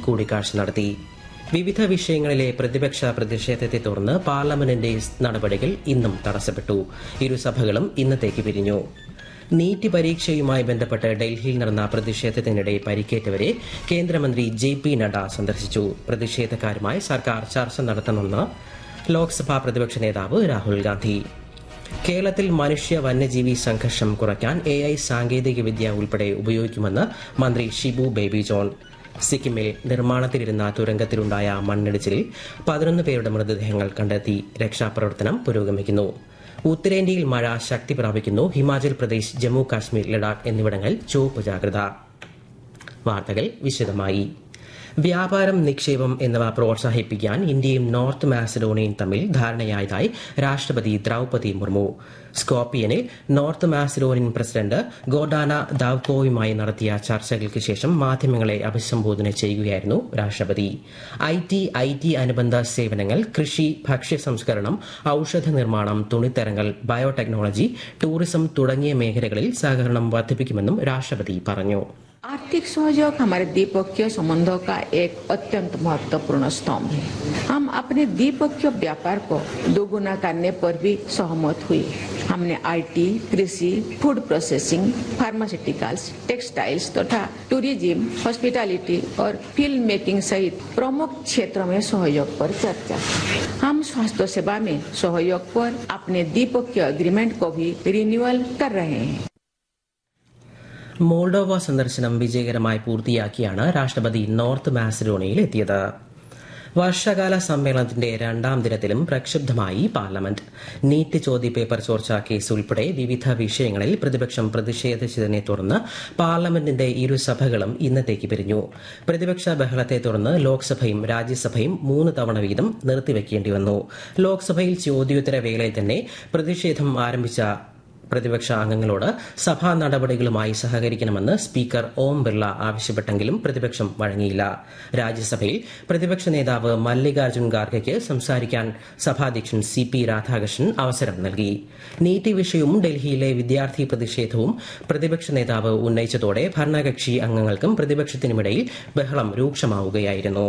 കൂടിക്കാഴ്ച നടത്തി വിവിധ വിഷയങ്ങളിലെ പ്രതിപക്ഷ പ്രതിഷേധത്തെ തുടർന്ന് പാർലമെന്റിന്റെ നടപടികൾ ഇന്നും തടസ്സപ്പെട്ടു ഇരുസഭകളും ഇന്നത്തേക്ക് പിരിഞ്ഞു നീറ്റ് പരീക്ഷയുമായി ബന്ധപ്പെട്ട് ഡൽഹിയിൽ നടന്ന പ്രതിഷേധത്തിനിടെ പരിക്കേറ്റവരെ കേന്ദ്രമന്ത്രി ജെ പി നഡ്ഡ സന്ദർശിച്ചു പ്രതിഷേധക്കാരുമായി സർക്കാർ ചർച്ച നടത്തണമെന്ന് ലോക്സഭാ പ്രതിപക്ഷ നേതാവ് രാഹുൽ ഗാന്ധി കേരളത്തിൽ മനുഷ്യ വന്യജീവി സംഘർഷം കുറയ്ക്കാൻ എ ഐ സാങ്കേതികവിദ്യ ഉൾപ്പെടെ ഉപയോഗിക്കുമെന്ന് മന്ത്രി ഷിബു ബേബി ജോൺ സിക്കിമിൽ നിർമ്മാണത്തിലിരുന്ന തുരങ്കത്തിലുണ്ടായ മണ്ണിടിച്ചിലിൽ പതിനൊന്ന് പേരുടെ മൃതദേഹങ്ങൾ കണ്ടെത്തി രക്ഷാപ്രവർത്തനം പുരോഗമിക്കുന്നു ഉത്തരേന്ത്യയിൽ മഴ ശക്തി പ്രാപിക്കുന്നു ഹിമാചൽ പ്രദേശ് ജമ്മു കാശ്മീർ ലഡാക്ക് എന്നിവിടങ്ങളിൽ ചുവപ്പ് ജാഗ്രത വാർത്തകൾ വിശദമായി വ്യാപാരം നിക്ഷേപം എന്നിവ പ്രോത്സാഹിപ്പിക്കാൻ ഇന്ത്യയും നോർത്ത് മാസഡോണിയയും തമ്മിൽ ധാരണയായതായി രാഷ്ട്രപതി ദ്രൌപതി മുർമു സ്കോപ്പിയനിൽ നോർത്ത് മാസഡോണിയൻ പ്രസിഡന്റ് ഗോഡാന ദാവ്കോയുമായി നടത്തിയ ചർച്ചകൾക്ക് ശേഷം മാധ്യമങ്ങളെ അഭിസംബോധന ചെയ്യുകയായിരുന്നു രാഷ്ട്രപതി ഐ ടി ഐ ടി അനുബന്ധ സേവനങ്ങൾ കൃഷി ഭക്ഷ്യ സംസ്കരണം ഔഷധ നിർമ്മാണം തുണിത്തരങ്ങൾ ബയോടെക്നോളജി ടൂറിസം തുടങ്ങിയ മേഖലകളിൽ സഹകരണം വർദ്ധിപ്പിക്കുമെന്നും രാഷ്ട്രപതി പറഞ്ഞു आर्थिक सहयोग हमारे द्विपक्षीय संबंधों का एक अत्यंत महत्वपूर्ण स्तंभ है हम अपने द्विपक्षीय व्यापार को दोगुना करने पर भी सहमत हुए हमने आईटी, कृषि फूड प्रोसेसिंग फार्मास्यूटिकल्स टेक्सटाइल्स तथा टूरिज्म हॉस्पिटैलिटी और फिल्म मेकिंग सहित प्रमुख क्षेत्रों में सहयोग पर चर्चा की। हम स्वास्थ्य सेवा में सहयोग पर अपने द्विपक्षीय एग्रीमेंट को भी रिन्यूअल कर रहे हैं മോൾഡോവ സന്ദർശനം വിജയകരമായി പൂർത്തിയാക്കിയാണ് രാഷ്ട്രപതി നോർത്ത് മാസിഡോണിയയിൽ എത്തിയത് വർഷകാല സമ്മേളനത്തിന്റെ രണ്ടാം ദിനത്തിലും പ്രക്ഷുബ്ധമായി പാർലമെന്റ് നീറ്റ് ചോദ്യപേപ്പർ ചോർച്ചാ കേസ് ഉൾപ്പെടെ വിവിധ വിഷയങ്ങളിൽ പ്രതിപക്ഷം പ്രതിഷേധിച്ചതിനെ തുടർന്ന് പാർലമെന്റിന്റെ ഇരുസഭകളും ഇന്നത്തേക്ക് പിരിഞ്ഞു പ്രതിപക്ഷ ബഹളത്തെ തുടർന്ന് ലോക്സഭയും രാജ്യസഭയും മൂന്ന് തവണ വീതം നിർത്തിവെക്കേണ്ടി വന്നു ലോക്സഭയിൽ ചോദ്യോത്തര വേളയിൽ തന്നെ പ്രതിഷേധം ആരംഭിച്ച പ്രതിപക്ഷ അംഗങ്ങളോട് സഭാ നടപടികളുമായി സഹകരിക്കണമെന്ന് സ്പീക്കർ ഓം ബിർള ആവശ്യപ്പെട്ടെങ്കിലും പ്രതിപക്ഷം വഴങ്ങിയില്ല രാജ്യസഭയിൽ പ്രതിപക്ഷ നേതാവ് മല്ലികാർജ്ജുൻ ഖാർഗെയ്ക്ക് സംസാരിക്കാൻ സഭാധ്യക്ഷൻ സി പി രാധാകൃഷ്ണൻ അവസരം നൽകി നീറ്റ് വിഷയവും ഡൽഹിയിലെ വിദ്യാർത്ഥി പ്രതിഷേധവും പ്രതിപക്ഷ നേതാവ് ഉന്നയിച്ചതോടെ ഭരണകക്ഷി അംഗങ്ങൾക്കും പ്രതിപക്ഷത്തിനുമിടയിൽ ബഹളം രൂക്ഷമാവുകയായിരുന്നു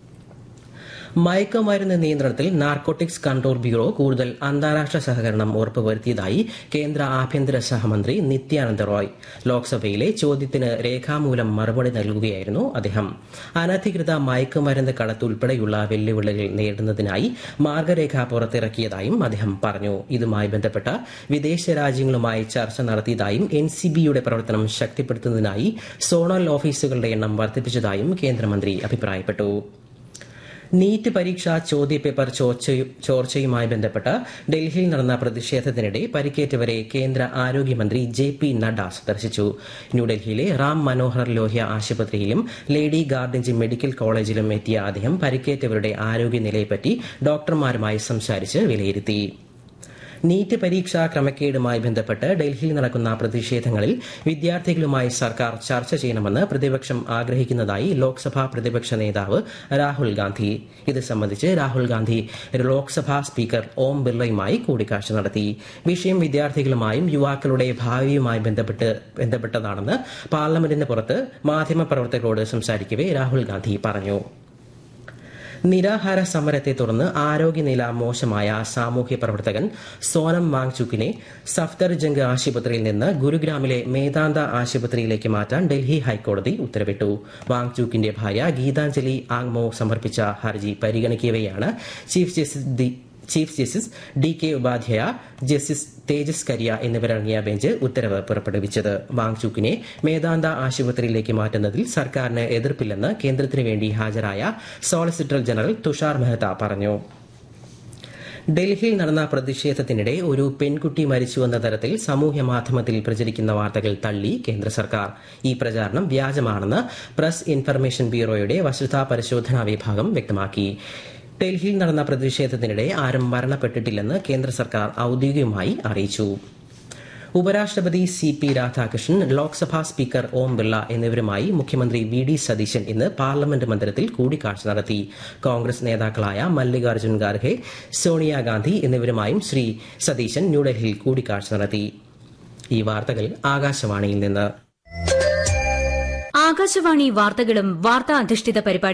മയക്കുമരുന്ന് നിയന്ത്രണത്തിൽ നാർക്കോട്ടിക്സ് കൺട്രോൾ ബ്യൂറോ കൂടുതൽ അന്താരാഷ്ട്ര സഹകരണം ഉറപ്പുവരുത്തിയതായി കേന്ദ്ര ആഭ്യന്തര സഹമന്ത്രി നിത്യാനന്ദ റോയ് ലോക്സഭയിലെ ചോദ്യത്തിന് രേഖാമൂലം മറുപടി നൽകുകയായിരുന്നു അദ്ദേഹം അനധികൃത മയക്കുമരുന്ന് കടത്ത് ഉൾപ്പെടെയുള്ള വെല്ലുവിളികൾ നേരിടുന്നതിനായി മാർഗരേഖ പുറത്തിറക്കിയതായും അദ്ദേഹം പറഞ്ഞു ഇതുമായി ബന്ധപ്പെട്ട വിദേശ രാജ്യങ്ങളുമായി ചർച്ച നടത്തിയതായും എൻ സി ബിയുടെ പ്രവർത്തനം ശക്തിപ്പെടുത്തുന്നതിനായി സോണൽ ഓഫീസുകളുടെ എണ്ണം വർദ്ധിപ്പിച്ചതായും കേന്ദ്രമന്ത്രി അഭിപ്രായപ്പെട്ടു നീറ്റ് പരീക്ഷാ ചോദ്യപേപ്പർ ചോർച്ചയുമായി ബന്ധപ്പെട്ട് ഡൽഹിയിൽ നടന്ന പ്രതിഷേധത്തിനിടെ പരിക്കേറ്റവരെ കേന്ദ്ര ആരോഗ്യമന്ത്രി ജെ പി നഡ്ഡ സന്ദർശിച്ചു ന്യൂഡൽഹിയിലെ റാം മനോഹർ ലോഹ്യ ആശുപത്രിയിലും ലേഡി ഗാർഡൻജ് മെഡിക്കൽ കോളേജിലും എത്തിയ അദ്ദേഹം പരിക്കേറ്റവരുടെ ആരോഗ്യനിലയെപ്പറ്റി ഡോക്ടർമാരുമായി സംസാരിച്ച് വിലയിരുത്തി നീറ്റ് പരീക്ഷാ ക്രമക്കേടുമായി ബന്ധപ്പെട്ട് ഡൽഹിയിൽ നടക്കുന്ന പ്രതിഷേധങ്ങളിൽ വിദ്യാർത്ഥികളുമായി സർക്കാർ ചർച്ച ചെയ്യണമെന്ന് പ്രതിപക്ഷം ആഗ്രഹിക്കുന്നതായി ലോക്സഭാ പ്രതിപക്ഷ നേതാവ് രാഹുൽ ഗാന്ധി ഇത് സംബന്ധിച്ച് രാഹുൽ ഗാന്ധി ലോക്സഭാ സ്പീക്കർ ഓം ബിർളയുമായി കൂടിക്കാഴ്ച നടത്തി വിഷയം വിദ്യാർത്ഥികളുമായും യുവാക്കളുടെ ഭാവിയുമായി ബന്ധപ്പെട്ട് ബന്ധപ്പെട്ടതാണെന്ന് പാർലമെന്റിന് പുറത്ത് മാധ്യമപ്രവർത്തകരോട് സംസാരിക്കവെ രാഹുൽ ഗാന്ധി പറഞ്ഞു നിരാഹാര സമരത്തെ തുടർന്ന് ആരോഗ്യനില മോശമായ സാമൂഹ്യ പ്രവർത്തകൻ സോനം വാങ്ചുക്കിനെ സഫ്ദർജംഗ് ആശുപത്രിയിൽ നിന്ന് ഗുരുഗ്രാമിലെ മേദാന്ത ആശുപത്രിയിലേക്ക് മാറ്റാൻ ഡൽഹി ഹൈക്കോടതി ഉത്തരവിട്ടു വാങ്ചുക്കിന്റെ ഭാര്യ ഗീതാഞ്ജലി ആങ്മോ സമർപ്പിച്ച ഹർജി പരിഗണിക്കവെയാണ് chief justice chief justice D K Upadhyaya justice Tejas Kariya എന്നിവരടങ്ങിയ ബെഞ്ച് ഉത്തരവ് പുറപ്പെടുവിച്ചത് വാങ്ചുക്കിനെ മേദാന്ത ആശുപത്രിയിലേക്ക് മാറ്റുന്നതിൽ സർക്കാരിന് എതിർപ്പില്ലെന്ന് കേന്ദ്രത്തിനു വേണ്ടി ഹാജരായ സോളിസിറ്റർ ജനറൽ തുഷാർ മെഹ്ത പറഞ്ഞു ഡൽഹിയിൽ നടന്ന പ്രതിഷേധത്തിനിടെ ഒരു പെൺകുട്ടി മരിച്ചുവെന്ന തരത്തിൽ സമൂഹ മാധ്യമത്തിൽ പ്രചരിക്കുന്ന വാർത്തകൾ തള്ളി കേന്ദ്ര സർക്കാർ ഈ പ്രചാരണം വ്യാജമാണെന്ന് പ്രസ് ഇൻഫർമേഷൻ ബ്യൂറോയുടെ വസ്തുതാ പരിശോധനാ വിഭാഗം വ്യക്തമാക്കി ഡൽഹിയിൽ നടന്ന പ്രതിഷേധത്തിനിടെ ആരും മരണപ്പെട്ടിട്ടില്ലെന്ന് കേന്ദ്ര സർക്കാർ ഔദ്യോഗികമായി അറിയിച്ചു ഉപരാഷ്ട്രപതി C P Radhakrishnan Lok Sabha speaker Om Birla എന്നിവരുമായി മുഖ്യമന്ത്രി വി ഡി സതീശൻ ഇന്ന് പാർലമെന്റ് മന്ദിരത്തിൽ കൂടിക്കാഴ്ച നടത്തി കോൺഗ്രസ് നേതാക്കളായ മല്ലികാർജ്ജുൻ ഖാർഗെ സോണിയാഗാന്ധി എന്നിവരുമായും ശ്രീ സതീശൻ ന്യൂഡൽഹിയിൽ കൂടിക്കാഴ്ച നടത്തി ഈ വാർത്തകൾ ആകാശവാണിയിൽ നിന്ന് ആകാശവാണി വാർത്തകളും വാർത്താ അധിഷ്ഠിത പരിപാടി